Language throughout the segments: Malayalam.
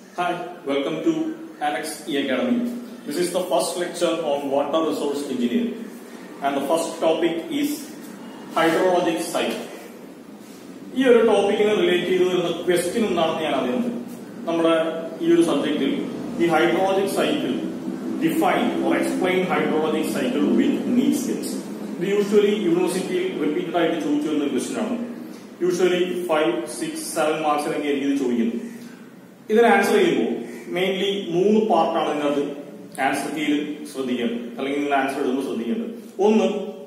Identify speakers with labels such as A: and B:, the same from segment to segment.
A: Hi, welcome to Annex E Academy. This is the first lecture on water resource engineering, and the first topic is hydrologic cycle. ഈ ഒരു ടോപ്പിക്കിനെ റിലേറ്റ് ചെയ്ത് വരുന്ന ക്വസ്റ്റ്യൻ എന്താണെന്ന് ഞാൻ അറിയുന്നത് നമ്മുടെ ഈ ഒരു സബ്ജക്റ്റിൽ ഈ hydrologic cycle define or explain hydrologic cycle with need skills ഇത് യൂഷ്വലി യൂണിവേഴ്സിറ്റിയിൽ റിപ്പീറ്റഡ് ആയിട്ട് ചോദിച്ചു വരുന്ന ക്വസ്റ്റ്യൻ ആണ് യൂഷ്വലി ഫൈവ് സിക്സ് സെവൻ മാർക്സിനൊക്കെ ആയിരിക്കും ഇത് ചോദിക്കുന്നത് ഇതിന് ആൻസർ ചെയ്യുമ്പോൾ മെയിൻലി മൂന്ന് പാർട്ടാണ് ഇതിനകത്ത് ആൻസർ കീയിൽ ശ്രദ്ധിക്കേണ്ടത് അല്ലെങ്കിൽ നിങ്ങൾ ആൻസർ എഴുതുമ്പോൾ ശ്രദ്ധിക്കേണ്ടത് ഒന്ന്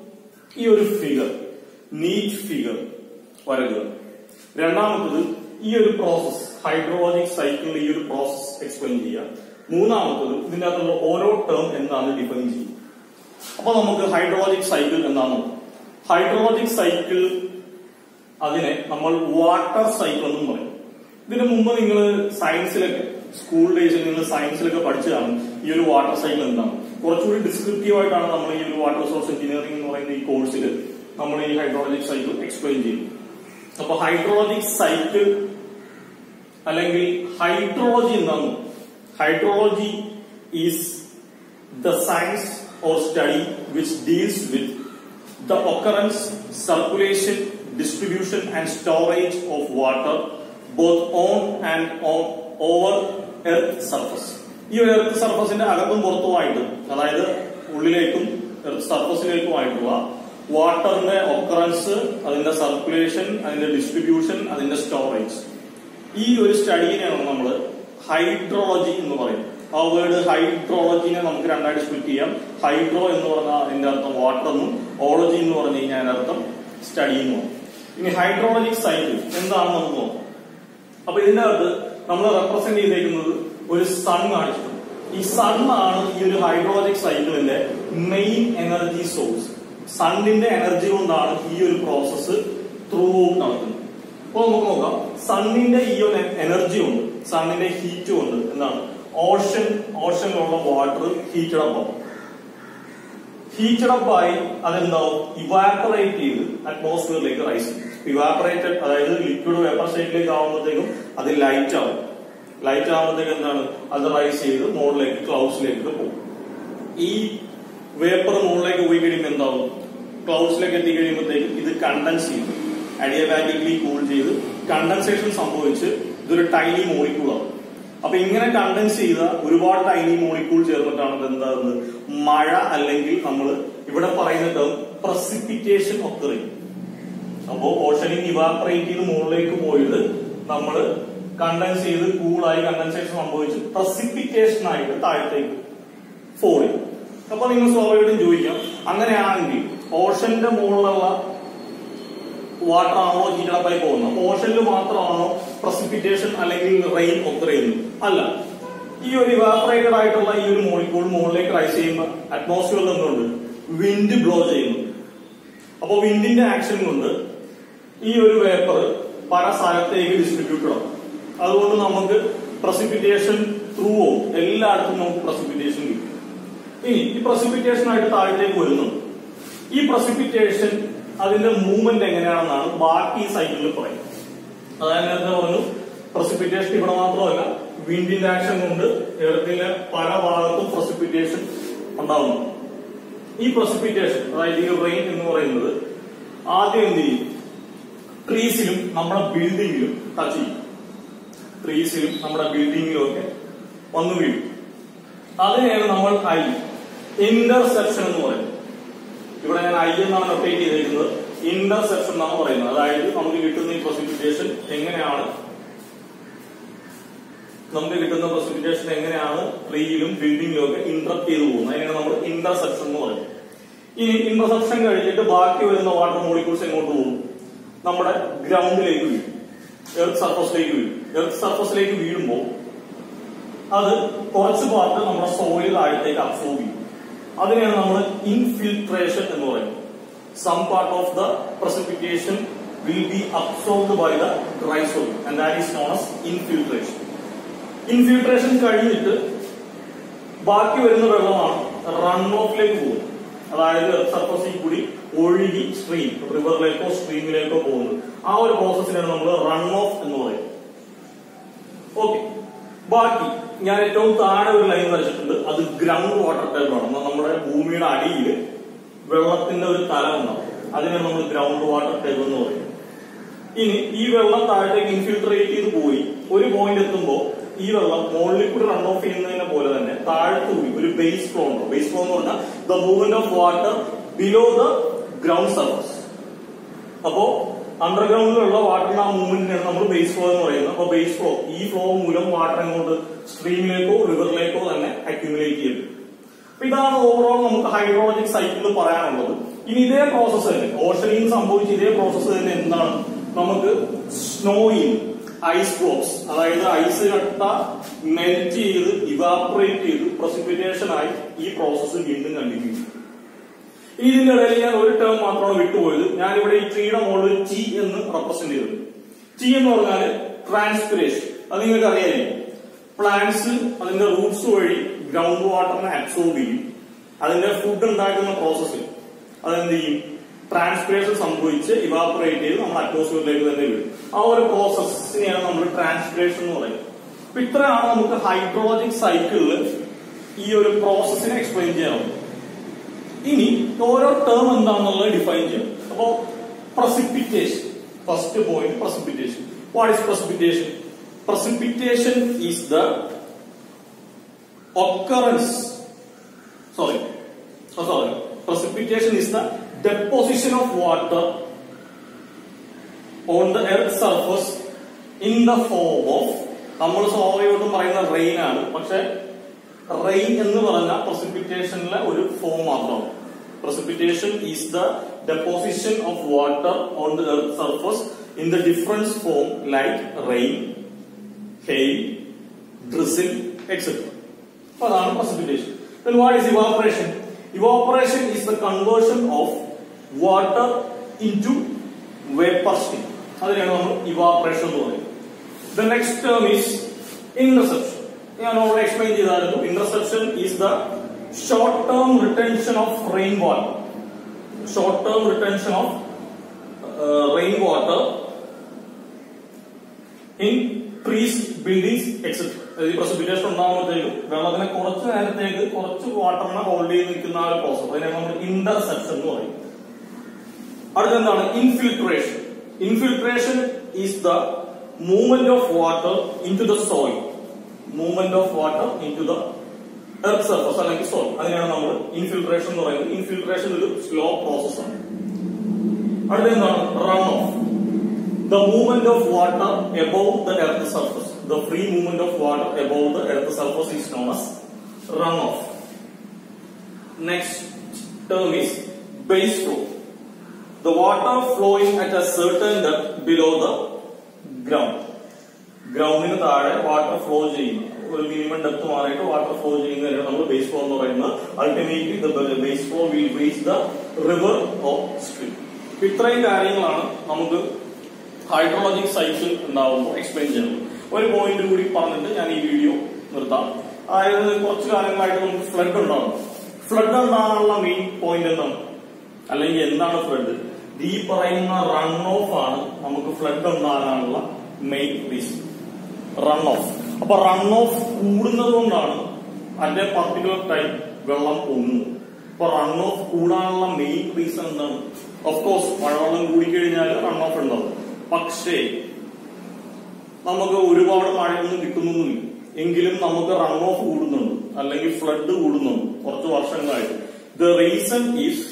A: ഈ ഒരു ഫിഗർ നീറ്റ് ഫിഗർ വരക്കുക രണ്ടാമത്തത് ഈ ഒരു പ്രോസസ് ഹൈഡ്രോളജിക് സൈക്കിളിൽ ഈ ഒരു പ്രോസസ് എക്സ്പ്ലെയിൻ ചെയ്യുക മൂന്നാമത്തത് ഇതിന്റെ അകത്തുള്ള ഓരോ ടേം എന്താണ് ഡിഫൈൻ ചെയ്യുക അപ്പൊ നമുക്ക് ഹൈഡ്രോളജിക് സൈക്കിൾ എന്താണ് ഹൈഡ്രോളജിക് സൈക്കിൾ അതിനെ നമ്മൾ വാട്ടർ സൈക്കിൾ എന്നും പറയും ഇതിനു മുമ്പ് നിങ്ങൾ സയൻസിലൊക്കെ സ്കൂൾ ഡേയ്സിൽ നിങ്ങൾ സയൻസിലൊക്കെ പഠിച്ചതാണ് ഈ ഒരു വാട്ടർ സൈക്കിൾ എന്താണ് കുറച്ചുകൂടി ഡിസ്ക്രിപ്റ്റീവ് ആയിട്ടാണ് നമ്മൾ ഈ ഒരു വാട്ടർ റിസോഴ്സ് എഞ്ചിനീയറിംഗ് എന്ന് പറയുന്ന ഈ കോഴ്സിൽ നമ്മൾ ഈ ഹൈഡ്രോളജിക് സൈക്കിൾ എക്സ്പ്ലെയിൻ ചെയ്യും അപ്പൊ ഹൈഡ്രോളജിക് സൈക്കിൾ അല്ലെങ്കിൽ ഹൈഡ്രോളജി എന്താണ് hydrology is the science or study which deals with the occurrence, circulation, distribution and storage of water both on and on over earth surface. ഈ ഒരു എർത്ത് സർഫസിന്റെ അകത്തും പുറത്തുമായിട്ട് അതായത് ഉള്ളിലേക്കും എർത്ത് സർഫസിലേക്കുമായിട്ടുള്ള വാട്ടറിന്റെ ഒക്കറൻസ് അതിന്റെ സർക്കുലേഷൻ അതിന്റെ ഡിസ്ട്രിബ്യൂഷൻ അതിന്റെ സ്റ്റോറേജ് ഈ ഒരു സ്റ്റഡീനെയാണ് നമ്മൾ ഹൈഡ്രോളജി എന്ന് പറയുന്നത് ആ വേർഡ് ഹൈഡ്രോളജിനെ നമുക്ക് രണ്ടായിട്ട് സ്പ്ലിറ്റ് ചെയ്യാം ഹൈഡ്രോ എന്ന് പറഞ്ഞാൽ അതിന്റെ അർത്ഥം വാട്ടർ എന്നും ഓളജി എന്ന് പറഞ്ഞു കഴിഞ്ഞാൽ അതിന്റെ അർത്ഥം സ്റ്റഡി എന്നും ഇനി ഹൈഡ്രോളജിക് സൈക്കിൾ എന്താണെന്ന് നമുക്ക് നോക്കാം അപ്പൊ ഇതിന്റെ അകത്ത് നമ്മൾ റെപ്രസെന്റ് ചെയ്തേക്കുന്നത് ഒരു സൺ കാണിച്ചിട്ടുണ്ട് ഈ സൺ ആണ് ഈ ഒരു ഹൈഡ്രോളജിക് സൈക്കിളിന്റെ മെയിൻ എനർജി സോഴ്സ് സണ്ണിന്റെ എനർജി കൊണ്ടാണ് ഈ ഒരു പ്രോസസ്സ് ത്രൂ ഔട്ട് നടക്കുന്നത് അപ്പൊ നമുക്ക് നോക്കാം സണ്ണിന്റെ ഈ ഒരു എനർജി കൊണ്ട് സണ്ണിന്റെ ഹീറ്റ് കൊണ്ട് എന്താണ് ഓഷൻ ഓഷനിലുള്ള വാട്ടർ ഹീറ്റഡ് അപ്പ് ആവും ഹീറ്റഡ് അപ്പ് ആയി അതെന്താവും ഇവാപ്പറേറ്റ് ചെയ്ത് അറ്റ്മോസ്ഫിയറിലേക്ക് റൈസ് ചെയ്യും ഇവാപ്പറേറ്റഡ് അതായത് ലിക്വിഡ് വേപ്പർ സ്റ്റേറ്റിലേക്ക് ആവുമ്പോഴത്തേക്കും അത് ലൈറ്റ് ആവും ലൈറ്റ് ആവുമ്പോഴത്തേക്ക് എന്താണ് അത് റൈസ് ചെയ്ത് മുകളിലേക്ക് ക്ലൗഡ്സിലേക്ക് പോകും ഈ വേപ്പർ മുകളിലേക്ക് പോയി കഴിയുമ്പോൾ എന്താവും ക്ലൗഡ്സിലേക്ക് എത്തി കഴിയുമ്പോഴത്തേക്ക് ഇത് കണ്ടൻസ് ചെയ്യും അഡിയബാറ്റിക്കലി കൂൾ ചെയ്ത് കണ്ടൻസേഷൻ സംഭവിച്ച് ഇതൊരു ടൈനി മോളിക്കൂൾ ആവും അപ്പൊ ഇങ്ങനെ കണ്ടൻസ് ചെയ്ത ഒരുപാട് ടൈനി മോളിക്കൂൾ ചേർന്നിട്ടാണ് ഇത് എന്താകുന്നത് മഴ അല്ലെങ്കിൽ നമ്മൾ ഇവിടെ പറയുന്ന ടേം പ്രസിപ്പിറ്റേഷൻ ഒക്കറിങ് അപ്പോ ഓഷനിൽ ഇവാപ്പറേറ്റ് ചെയ്ത് മുകളിലേക്ക് പോയിട്ട് നമ്മൾ കണ്ടൻസ് ചെയ്ത് കൂളായി കണ്ടൻസേഷൻ സംഭവിച്ച് പ്രസിപ്പിറ്റേഷൻ ആയിട്ട് താഴത്തേക്ക് ഫോൾ ചെയ്യും അപ്പൊ നിങ്ങൾ സ്വാഭാവികമായിട്ടും ചോദിക്കാം അങ്ങനെയാണെങ്കിൽ ഓഷന്റെ മുകളിലുള്ള വാട്ടർ ആണോ ഹീറ്റഡപ്പായി പോകുന്നത് ഓഷനിൽ മാത്രമാണോ പ്രസിപ്പിറ്റേഷൻ അല്ലെങ്കിൽ റെയിൻ ഒക്കർ ചെയ്യുന്നത് അല്ല ഈ ഒരു ഇവാപ്പറേറ്റഡ് ആയിട്ടുള്ള ഈ ഒരു മോളിക്കൂൾ മുകളിലേക്ക് റൈസ് ചെയ്യുന്ന അറ്റ്മോസ്ഫിയറിൽ നിന്നുകൊണ്ട് വിൻഡ് ബ്ലോ ചെയ്യുന്നു അപ്പൊ വിൻഡിന്റെ ആക്ഷൻ കൊണ്ട് ഈ ഒരു വേപ്പർ പല സ്ഥലത്തേക്ക് ഡിസ്ട്രിബ്യൂട്ടഡ് ആവും അതുകൊണ്ട് നമുക്ക് പ്രസിപ്പിറ്റേഷൻ ത്രൂ ഔട്ട് എല്ലായിടത്തും നമുക്ക് പ്രസിപ്പിറ്റേഷൻ കിട്ടും ഇനി ഈ പ്രസിപ്പിറ്റേഷൻ ആയിട്ട് താഴത്തേക്ക് വരുന്നു ഈ പ്രസിപ്പിറ്റേഷൻ അതിന്റെ മൂവ്മെന്റ് എങ്ങനെയാണെന്നാണ് ബാക്കി സൈക്കിളിൽ പറയുന്നത് അതായത് നേരത്തെ പറഞ്ഞു പ്രസിപ്പിറ്റേഷൻ ഇവിടെ മാത്രമല്ല വിൻഡിന്റെ ആക്ഷൻ കൊണ്ട് എർത്തിന്റെ പല ഭാഗത്തും പ്രസിപ്പിറ്റേഷൻ ഉണ്ടാവുന്നു ഈ പ്രസിപ്പിറ്റേഷൻ അതായത് ഈ റെയിൻ എന്ന് പറയുന്നത് ആദ്യം എന്ത് ചെയ്യും ട്രീസിലും നമ്മുടെ ബിൽഡിങ്ങിലും ടച്ച് ചെയ്യും ട്രീസിലും നമ്മുടെ ബിൽഡിങ്ങിലും ഒക്കെ വന്നു വീഴും അതിനെയാണ് നമ്മൾ ഐ ഇന്റർസെപ്ഷൻ എന്ന് പറയുന്നത് ഇവിടെ ഞാൻ ഐ എന്നാണ് നൊട്ടേറ്റ് ചെയ്തിരിക്കുന്നത് ഇന്റർസെപ്ഷൻ എന്നാണ് പറയുന്നത് അതായത് നമുക്ക് കിട്ടുന്ന ഈ പ്രസിപ്പിറ്റേഷൻ എങ്ങനെയാണ് നമുക്ക് കിട്ടുന്ന പ്രസിപ്പിറ്റേഷൻ എങ്ങനെയാണ് ട്രീയിലും ബിൽഡിങ്ങിലും ഒക്കെ ഇന്ററപ്റ്റ് ചെയ്തു പോകുന്നത് അതിനാണ് നമ്മൾ ഇന്റർസെപ്ഷൻ എന്ന് പറയുന്നത് ഇനി ഇന്റർസെപ്ഷൻ കഴിഞ്ഞിട്ട് ബാക്കി വരുന്ന വാട്ടർ മോളിക്യൂൾസ് എങ്ങോട്ട് പോകും നമ്മുടെ ഗ്രൗണ്ടിലേക്ക് വീഴും എർത്ത് സർഫസിലേക്ക് വീഴും എർത്ത് സർഫസിലേക്ക് വീഴുമ്പോൾ അത് കുറച്ച് പാർട്ട് നമ്മുടെ സോയിൽ താഴത്തേക്ക് അബ്സോർബ് ചെയ്യും അതിനെയാണ് നമ്മൾ ഇൻഫിൽട്രേഷൻ എന്ന് പറയുന്നത് some part of the precipitation will be absorbed by the dry soil and that is known as infiltration infiltration കഴിഞ്ഞിട്ട് ബാക്കി വരുന്ന വെള്ളമാണ് റൺ ഓഫിലേക്ക് പോകുന്നത് അതായത് സർഫസിൽ കൂടി ഒഴുകി സ്ട്രീം റിവറിലേക്കോ സ്ട്രീമിലേക്കോ പോകുന്നത് ആ ഒരു പ്രോസസ്സിനാണ് നമ്മൾ റൺ ഓഫ് എന്ന് പറയുന്നത് ഓക്കെ ബാക്കി ഞാൻ ഏറ്റവും താഴെ ഒരു ലൈൻ വരച്ചിട്ടുണ്ട് അത് ഗ്രൗണ്ട് വാട്ടർ ടേബിൾ ആണ് നമ്മുടെ ഭൂമിയുടെ അടിയിൽ വെള്ളത്തിന്റെ ഒരു തല ഉണ്ടാവും അതിനാണ് നമ്മൾ ഗ്രൗണ്ട് വാട്ടർ ടേബിൾ എന്ന് പറയുന്നത് ഇനി ഈ വെള്ളം താഴത്തേക്ക് ഇൻഫിൽട്രേറ്റ് ചെയ്ത് പോയി ഒരു പോയിന്റ് എത്തുമ്പോൾ ഈ വെള്ളം മുകളിൽ കൂടി റൺ ഓഫ് ചെയ്യുന്നതിനെ പോലെ തന്നെ താഴത്ത് കൂടി ഒരു ബേസ് ഫ്ലോ ഉണ്ടോ ബേസ് ഫ്ലോ എന്ന് പറഞ്ഞാൽ the movement of water below the ground surface അപ്പോ അണ്ടർഗ്രൗണ്ടിലുള്ള വാട്ടറിന്റെ ആ മൂവ്മെന്റിനാണ് നമ്മൾ ബേസ് ഫ്ലോ എന്ന് പറയുന്നത് അപ്പൊ ബേസ് ഫ്ലോ ഈ ഫ്ലോ മൂലം വാട്ടർ എങ്ങോട്ട് സ്ട്രീമിലേക്കോ റിവറിലേക്കോ തന്നെ അക്യുമുലേറ്റ് ചെയ്യും അപ്പൊ ഇതാണ് ഓവറോൾ നമുക്ക് ഹൈഡ്രോളജിക് സൈക്കിളിൽ പറയാനുള്ളത് ഇനി ഇതേ പ്രോസസ്സ് തന്നെ ഓഷനിൽ സംഭവിച്ച ഇതേ പ്രോസസ്സ് തന്നെ എന്താണ് നമുക്ക് സ്നോയിൽ ഐസ് ബ്ലോക്സ് അതായത് ഐസ് കട്ട മെൽറ്റ് ചെയ്ത് ഇവാപറേറ്റ് ചെയ്ത് പ്രസിപ്പിറ്റേഷൻ ആയി ഈ പ്രോസസ്സ് വീണ്ടും കണ്ടിന്യൂ ചെയ്യും ഇനി ഇതിന്റെ ഇടയിൽ ഞാൻ ഒരു ടേം മാത്രമാണ് വിട്ടുപോയത് ഞാനിവിടെ ഈ ട്രീയുടെ മുകളിൽ ടി എന്ന് റെപ്രസെന്റ് ചെയ്തത് ടി എന്ന് പറഞ്ഞാൽ ട്രാൻസ്പിറേഷൻ അത് നിങ്ങൾക്ക് അറിയാലേ പ്ലാന്റ്സ് അതിന്റെ റൂട്ട്സ് വഴി ഗ്രൗണ്ട് വാട്ടറിനെ അബ്സോർബ് ചെയ്യും അതിന്റെ ഫുഡ് ഉണ്ടാക്കുന്ന പ്രോസസ്സിൽ അതെന്ത് ചെയ്യും ട്രാൻസ്പിറേഷൻ സംഭവിച്ച് ഇവാപറേറ്റ് ചെയ്ത് നമ്മൾ അറ്റ്മോസ്ഫിയറിലേക്ക് തന്നെ വരും ആ ഒരു പ്രോസസ്സിനെയാണ് നമ്മൾ ട്രാൻസ്പിറേഷൻ എന്ന് പറയുന്നത് അപ്പൊ ഇത്രയാണ് നമുക്ക് ഹൈഡ്രോളജിക് സൈക്കിളിൽ ഈ ഒരു പ്രോസസ്സിനെ എക്സ്പ്ലെയിൻ ചെയ്യാനുള്ളത് ഇനി ഓരോ ടേം എന്താണെന്നുള്ളത് ഡിഫൈൻ ചെയ്യണം അപ്പോ precipitation first point precipitation what is precipitation precipitation is the occurrence sorry oh, sorry precipitation is the deposition of water on the earth surface in the form of നമ്മൾ സ്വാഭാവികമായിട്ടും പറയുന്ന റെയിൻ ആണ് പക്ഷെ റെയിൻ എന്ന് പറഞ്ഞ പ്രസിപ്പിറ്റേഷനിലെ ഒരു ഫോം മാത്രമാണ് precipitation is the deposition of water on the earth surface in the difference form like rain hail drizzle etcetera അപ്പൊ അതാണ് precipitation then what is evaporation evaporation is the conversion of water into vapor state അതിനാണ് നമ്മൾ ഇവാപറേഷൻ എന്ന് പറയുന്നത് the next term is interception ഞാൻ ഓൾറെഡി എക്സ്പ്ലെയിൻ ചെയ്തായിരുന്നു interception is the short term retention of rain water short term retention of uh, rain water in trees buildings etc അതായത് പ്രസിപ്പിറ്റേഷൻ ഉണ്ടാകുമ്പോഴത്തേക്കും വെള്ളത്തിനെ കുറച്ച് നേരത്തേക്ക് കുറച്ച് വാട്ടറിനെ ഹോൾഡ് ചെയ്ത് നിൽക്കുന്ന ആ ഒരു പ്രോസസ് അതിനെ നമ്മൾ ഇന്റർസെപ്ഷൻ എന്ന് പറയും അടുത്ത എന്താണ് infiltration infiltration is the movement of water into the soil movement of water into the earth surface അല്ലെങ്കിൽ സോയിൽ അതിനാണ് നമ്മൾ ഇൻഫിൽട്രേഷൻ എന്ന് പറയുന്നത് ഇൻഫിൽട്രേഷൻ ഒരു സ്ലോ പ്രോസസ് ആണ് അടുത്ത എന്താണ് run off the movement of water above the earth surface. The free movement of water above the earth surface is known as runoff. Next term is base flow. The water flowing at a certain depth below the ground. ഗ്രൗണ്ടിന് താഴെ വാട്ടർ ഫ്ലോ ചെയ്യുന്ന ഒരു മിനിമം ഡെപ്ത് മാറിയിട്ട് വാട്ടർ ഫ്ലോ ചെയ്യുന്നതിനാണ് നമ്മൾ ബേസ് ഫ്ലോ എന്ന് പറയുന്നത് ultimately the base flow will reach the river of stream ഇത്രയും കാര്യങ്ങളാണ് നമുക്ക് ഹൈഡ്രോളജിക് സൈക്കിൾ ഉണ്ടാവുമ്പോൾ എക്സ്പ്ലെയിൻ ചെയ്യുന്നത് ഒരു പോയിന്റ് കൂടി പറഞ്ഞിട്ട് ഞാൻ ഈ വീഡിയോ നിർത്താം അതായത് കുറച്ച് കാലങ്ങളായിട്ട് നമുക്ക് ഫ്ലഡ് ഉണ്ടാകും ഫ്ലഡ് ഉണ്ടാകാനുള്ള മെയിൻ പോയിന്റ് എന്താണ് അല്ലെങ്കിൽ എന്താണ് ഫ്ലഡ് ഈ പറയുന്ന റൺ ഓഫ് ആണ് നമുക്ക് ഫ്ലഡ് ഉണ്ടാകാനുള്ള മെയിൻ റീസൺ റൺ ഓഫ് അപ്പൊ റൺ ഓഫ് കൂടുന്നത് കൊണ്ടാണ് അതിന്റെ പർട്ടിക്കുലർ ടൈം വെള്ളം പൊങ്ങുന്നത് അപ്പൊ റൺ ഓഫ് കൂടാനുള്ള മെയിൻ റീസൺ എന്താണ് ഓഫ് കോഴ്സ് മഴവെള്ളം കൂടിക്കഴിഞ്ഞാൽ റൺ ഓഫ് ഉണ്ടാവും പക്ഷേ നമുക്ക് ഒരുപാട് മഴയൊന്നും കിട്ടുന്നൊന്നുമില്ല എങ്കിലും നമുക്ക് റൺ ഓഫ് കൂടുന്നുണ്ട് അല്ലെങ്കിൽ ഫ്ലഡ് കൂടുന്നുണ്ട് കുറച്ച് വർഷങ്ങളായിട്ട് the reason is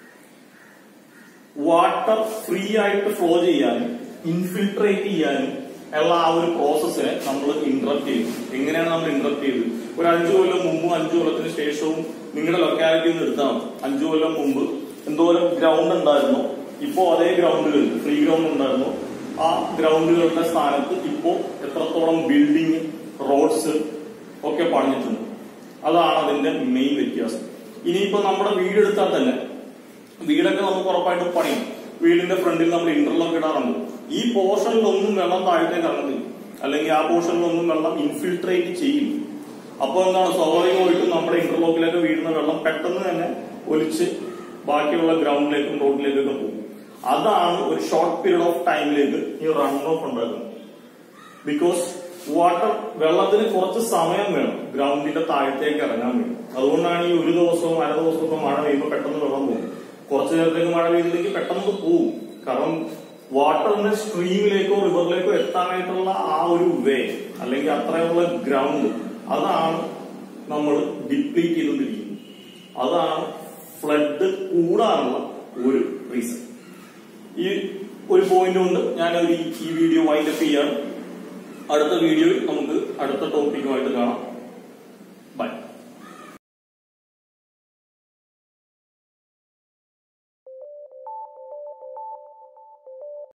A: water free ആയിട്ട് ഫ്ലോ ചെയ്യാനും ഇൻഫിൽട്രേറ്റ് ചെയ്യാനും ഉള്ള ആ ഒരു പ്രോസസ്സിനെ നമ്മൾ ഇന്ററപ്റ്റ് ചെയ്തു എങ്ങനെയാണ് നമ്മൾ ഇന്ററപ്റ്റ് ചെയ്തത് ഒരു അഞ്ചു കൊല്ലം മുമ്പും അഞ്ചു കൊല്ലത്തിന് ശേഷവും നിങ്ങളുടെ ലൊക്കാലിറ്റിയിൽ നിന്ന് എടുത്താൽ മതി അഞ്ചു കൊല്ലം മുമ്പ് എന്തോരം ഗ്രൗണ്ട് ഉണ്ടായിരുന്നു ഇപ്പോ അതേ ഗ്രൗണ്ടുകൾ ഫ്രീ ഗ്രൗണ്ട് ഉണ്ടായിരുന്നു ആ ഗ്രൗണ്ടുകളുടെ സ്ഥാനത്ത് ഇപ്പോ എത്രത്തോളം ബിൽഡിംഗ് റോഡ്സ് ഒക്കെ പണിഞ്ഞിട്ടുണ്ട് അതാണ് അതിന്റെ മെയിൻ വ്യത്യാസം ഇനിയിപ്പോ നമ്മുടെ വീടെടുത്താൽ തന്നെ വീടൊക്കെ നമുക്ക് ഉറപ്പായിട്ടും പണിയും വീടിന്റെ ഫ്രണ്ടിൽ നമ്മൾ ഇന്റർലോക്ക് ഇടാറുണ്ട് ഈ പോർഷനിലൊന്നും വെള്ളം താഴത്തേക്ക് ഇറങ്ങുന്നില്ല അല്ലെങ്കിൽ ആ പോർഷനിലൊന്നും വെള്ളം ഇൻഫിൽട്രേറ്റ് ചെയ്യും അപ്പോൾ എന്താണ് സ്വാഭാവികമായിട്ടും നമ്മുടെ ഇന്റർലോക്കിലേക്ക് വീഴുന്ന വെള്ളം പെട്ടെന്ന് തന്നെ ഒലിച്ച് ബാക്കിയുള്ള ഗ്രൗണ്ടിലേക്കും റോഡിലേക്കൊക്കെ പോകും അതാണ് ഒരു ഷോർട്ട് പീരീഡ് ഓഫ് ടൈമിലേക്ക് ഈ റൺ ഓഫ് ഉണ്ടാക്കുന്നത് ബിക്കോസ് വാട്ടർ വെള്ളത്തിന് കുറച്ച് സമയം വേണം ഗ്രൗണ്ടിന്റെ താഴത്തേക്ക് ഇറങ്ങാൻ വേണ്ടി അതുകൊണ്ടാണ് ഈ ഒരു ദിവസവും അര ദിവസവും ഒക്കെ മഴ പെയ്യുമ്പോൾ പെട്ടെന്ന് വെള്ളം പോകും കുറച്ചു നേരത്തേക്ക് മഴ പെയ്തില്ലെങ്കിൽ പെട്ടെന്ന് പോവും കാരണം വാട്ടറിന്റെ സ്ട്രീമിലേക്കോ റിവറിലേക്കോ എത്താനായിട്ടുള്ള ആ ഒരു വേ അല്ലെങ്കിൽ അത്രയുള്ള ഗ്രൗണ്ട് അതാണ് നമ്മൾ ഡിപ്ലീറ്റ് ചെയ്തുകൊണ്ടിരിക്കുന്നത് അതാണ് ഫ്ലഡ് കൂടാനുള്ള ഒരു റീസൺ ഈ ഒരു പോയിന്റ് കൊണ്ട് ഞാൻ ഒരു ഈ വീഡിയോ വൈൻഡപ്പ് ചെയ്യാണ് അടുത്ത വീഡിയോയിൽ നമുക്ക് അടുത്ത ടോപ്പിക്കുമായിട്ട് കാണാം